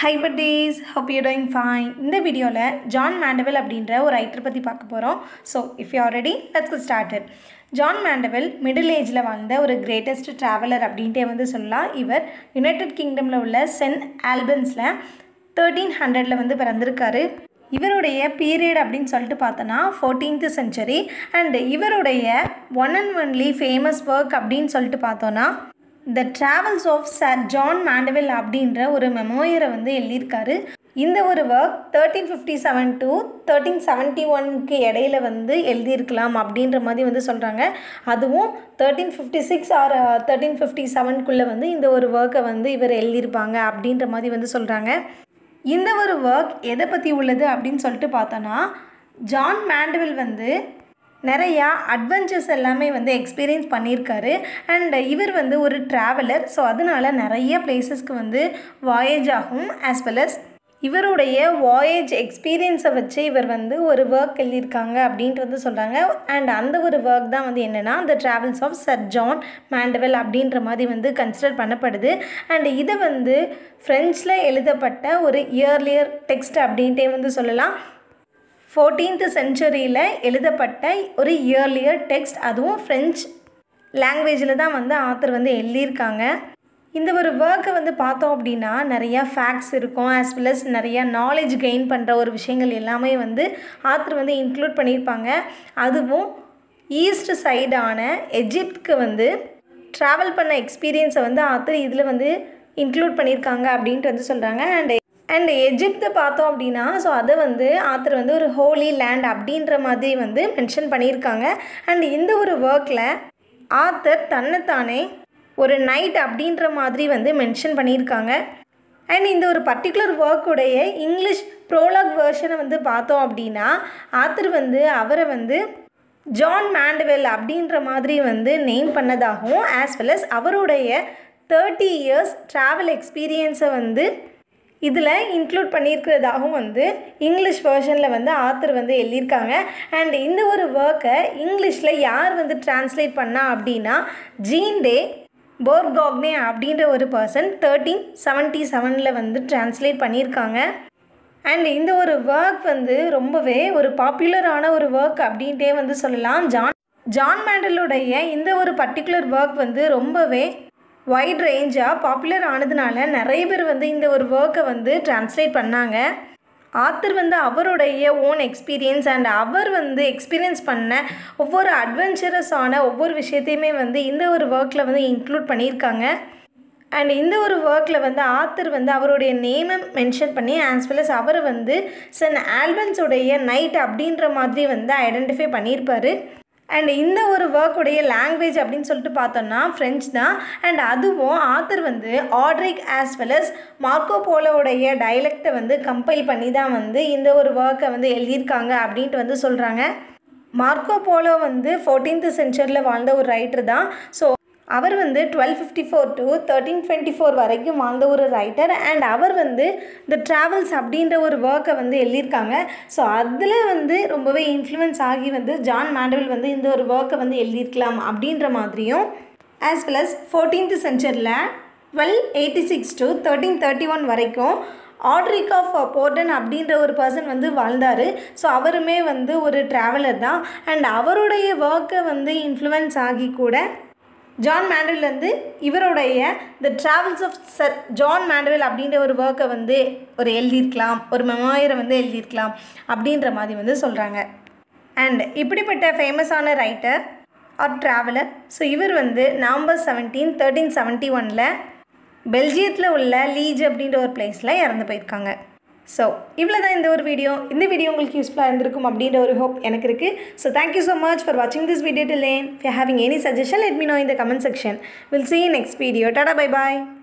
high buddies hope you doing fine இந்த வீடியோவில் John Mandeville அப்படின்ற ஒரு ரைட்டர் பற்றி பார்க்க போகிறோம் so if you already let's get started John Mandeville middle ஏஜில் வாழ்ந்த ஒரு கிரேட்டஸ்ட் ட்ராவலர் அப்படின்ட்டே வந்து சொல்லலாம் இவர் யுனைடெட் கிங்டமில் உள்ள சென்ட் ஆல்பன்ஸில் தேர்ட்டீன் ஹண்ட்ரடில் வந்து பிறந்திருக்காரு இவருடைய பீரியட் அப்படின்னு சொல்லிட்டு பார்த்தோன்னா ஃபோர்டீன்த் செஞ்சுரி அண்ட் இவருடைய one and only famous work அப்படின்னு சொல்லிட்டு பார்த்தோன்னா the travels of sir John Mandeville அப்படின்ற ஒரு மெமோயரை வந்து எழுதியிருக்காரு இந்த ஒரு work thirteen fifty seven to thirteen seventy ஒன்க்கு இடையில வந்து எழுதியிருக்கலாம் அப்படின்ற மாதிரி வந்து சொல்கிறாங்க அதுவும் thirteen fifty six or thirteen fifty செவன்குள்ளே வந்து இந்த ஒரு ஒர்க்கை வந்து இவர் எழுதியிருப்பாங்க அப்படின்ற மாதிரி வந்து சொல்கிறாங்க இந்த ஒரு ஒர்க் எதை பற்றி உள்ளது அப்படின்னு சொல்லிட்டு பார்த்தோன்னா ஜான் மேண்டவில் வந்து நிறையா அட்வென்ச்சர்ஸ் எல்லாமே வந்து எக்ஸ்பீரியன்ஸ் பண்ணியிருக்காரு அண்ட் இவர் வந்து ஒரு ட்ராவலர் ஸோ அதனால் நிறைய பிளேசஸ்க்கு வந்து வாயேஜ் ஆகும் ஆஸ் வெல் அஸ் இவருடைய வாயேஜ் எக்ஸ்பீரியன்ஸை வச்சு இவர் வந்து ஒரு ஒர்க் எழுதியிருக்காங்க அப்படின்ட்டு வந்து சொல்கிறாங்க அண்ட் அந்த ஒரு ஒர்க் தான் வந்து என்னென்னா the travels of sir John Mandeville அப்படின்ற மாதிரி வந்து கன்சிடர் பண்ணப்படுது அண்ட் இது வந்து ஃப்ரெஞ்சில் எழுதப்பட்ட ஒரு இயர்லியர் டெக்ஸ்ட் அப்படின்ட்டே வந்து சொல்லலாம் ஃபோர்டீன்த் செஞ்சுரியில் எழுதப்பட்ட ஒரு இயர்லியர் டெக்ஸ்ட் அதுவும் ஃப்ரெஞ்ச் லாங்குவேஜில் தான் வந்து ஆத்தர் வந்து எழுதியிருக்காங்க இந்த ஒரு ஒர்க்கை வந்து பார்த்தோம் அப்படின்னா நிறையா ஃபேக்ட்ஸ் இருக்கும் ஆஸ் வெல் அஸ் நிறையா நாலேஜ் கெயின் பண்ணுற ஒரு விஷயங்கள் எல்லாமே வந்து ஆத்தர் வந்து இன்க்ளூட் பண்ணியிருப்பாங்க அதுவும் ஈஸ்ட் சைடான எஜிப்துக்கு வந்து ட்ராவல் பண்ண எக்ஸ்பீரியன்ஸை வந்து ஆத்தர் இதில் வந்து இன்க்ளூட் பண்ணியிருக்காங்க அப்படின்ட்டு வந்து சொல்கிறாங்க அண்ட் அண்ட் எஜிப்தை பார்த்தோம் அப்படின்னா ஸோ அதை வந்து ஆத்தர் வந்து ஒரு ஹோலி லேண்ட் அப்படின்ற மாதிரி வந்து மென்ஷன் பண்ணியிருக்காங்க அண்ட் இந்த ஒரு ஒர்க்கில் ஆத்தர் தன்னைத்தானே ஒரு நைட் அப்படின்ற மாதிரி வந்து மென்ஷன் பண்ணியிருக்காங்க அண்ட் இந்த ஒரு பர்டிகுலர் ஒர்க்குடைய இங்கிலீஷ் ப்ரோலாக் வேர்ஷனை வந்து பார்த்தோம் அப்படின்னா ஆத்தர் வந்து அவரை வந்து ஜான் மேண்டவெல் அப்படின்ற மாதிரி வந்து நேம் பண்ணதாகவும் ஆஸ் வெல் அஸ் அவருடைய தேர்ட்டி இயர்ஸ் ட்ராவல் எக்ஸ்பீரியன்ஸை வந்து இதில் இன்க்ளூட் பண்ணியிருக்கிறதாகவும் வந்து இங்கிலீஷ் வேர்ஷனில் வந்து ஆத்தர் வந்து எழுதியிருக்காங்க அண்ட் இந்த ஒரு ஒர்க்கை இங்கிலீஷில் யார் வந்து டிரான்ஸ்லேட் பண்ணா அப்படின்னா ஜீன் டே போர்காக்னே அப்படின்ற ஒரு பர்சன் தேர்ட்டீன் செவன்ட்டி செவனில் வந்து டிரான்ஸ்லேட் பண்ணியிருக்காங்க அண்ட் இந்த ஒரு ஒர்க் வந்து ரொம்பவே ஒரு பாப்புலரான ஒரு ஒர்க் அப்படின்ட்டே வந்து சொல்லலாம் ஜான் ஜான் மேண்டலுடைய இந்த ஒரு பர்டிகுலர் ஒர்க் வந்து ரொம்பவே வைட் ரேஞ்சாக பாப்புலர் ஆனதுனால நிறைய பேர் வந்து இந்த ஒரு ஒர்க்கை வந்து டிரான்ஸ்லேட் பண்ணாங்க ஆத்தர் வந்து அவருடைய ஓன் எக்ஸ்பீரியன்ஸ் அண்ட் அவர் வந்து எக்ஸ்பீரியன்ஸ் பண்ண ஒவ்வொரு அட்வென்ச்சரஸான ஒவ்வொரு விஷயத்தையுமே வந்து இந்த ஒரு ஒர்க்கில் வந்து இன்க்ளூட் பண்ணியிருக்காங்க அண்ட் இந்த ஒரு ஒர்க்கில் வந்து ஆத்தர் வந்து அவருடைய நேமை மென்ஷன் பண்ணி ஆஸ் வெல் அஸ் அவர் வந்து சென் ஆல்பன்ஸுடைய நைட் அப்படின்ற மாதிரி வந்து ஐடென்டிஃபை பண்ணியிருப்பார் அண்ட் இந்த ஒரு ஒர்க்குடைய லாங்குவேஜ் அப்படின்னு சொல்லிட்டு பார்த்தோம்னா ஃப்ரெஞ்ச் தான் அண்ட் அதுவும் ஆத்தர் வந்து Odoric as well as Marco போலோடைய டைலக்டை வந்து கம்பைல் பண்ணி தான் வந்து இந்த ஒரு ஒர்க்கை வந்து எழுதியிருக்காங்க அப்படின்ட்டு வந்து சொல்கிறாங்க மார்க்கோ போலோ வந்து ஃபோர்டீன்த் சென்ச்சுரியில் வாழ்ந்த ஒரு ரைட்டர் தான் ஸோ அவர் வந்து twelve fifty four to thirteen twenty four வரைக்கும் வாழ்ந்த ஒரு ரைட்டர் அண்ட் அவர் வந்து இந்த ட்ராவல்ஸ் அப்படின்ற ஒரு ஒர்க்கை வந்து எழுதியிருக்காங்க ஸோ அதில் வந்து ரொம்பவே இன்ஃப்ளூயன்ஸ் ஆகி வந்து ஜான் மேண்டவல் வந்து இந்த ஒரு ஒர்க்கை வந்து எழுதியிருக்கலாம் அப்படின்ற மாதிரியும் ஆஸ் வெல் அஸ் ஃபோர்டீன்த் சென்ச்சுரியில் twelve eighty six to thirteen thirty one வரைக்கும் ஆட்ரிக் ஆஃப் போர்டன் அப்படின்ற ஒரு பர்சன் வந்து வாழ்ந்தார் ஸோ அவருமே வந்து ஒரு ட்ராவலர் தான் அண்ட் அவருடைய ஒர்க்கை வந்து இன்ஃப்ளூயன்ஸ் ஆகி கூட ஜான் மேண்டவில்லேருந்து இவருடைய the travels of sir John Mandeville அப்படின்ற ஒரு ஒர்க்கை வந்து ஒரு எழுதியிருக்கலாம் ஒரு மெமோயரை வந்து எழுதியிருக்கலாம் அப்படின்ற மாதிரி வந்து சொல்கிறாங்க அண்ட் இப்படிப்பட்ட ஃபேமஸான ரைட்டர் ஆர் ட்ராவலர் ஸோ இவர் வந்து நவம்பர் செவன்டீன் தேர்ட்டீன் செவன்ட்டி ஒனில் பெல்ஜியத்தில் உள்ள லீஜ் அப்படின்ற ஒரு பிளேஸில் இறந்து போயிருக்காங்க ஸோ இவ்வளோ தான் இந்த ஒரு வீடியோ இந்த வீடியோ உங்களுக்கு யூஸ்ஃபுல்லாக இருந்திருக்கும் அப்படின்ற ஒரு ஹோப் எனக்கு இருக்குது so thank you so much for வாட்சிங் this video till then if you're having any suggestion let me know in the comment section we'll see you next video tada bye bye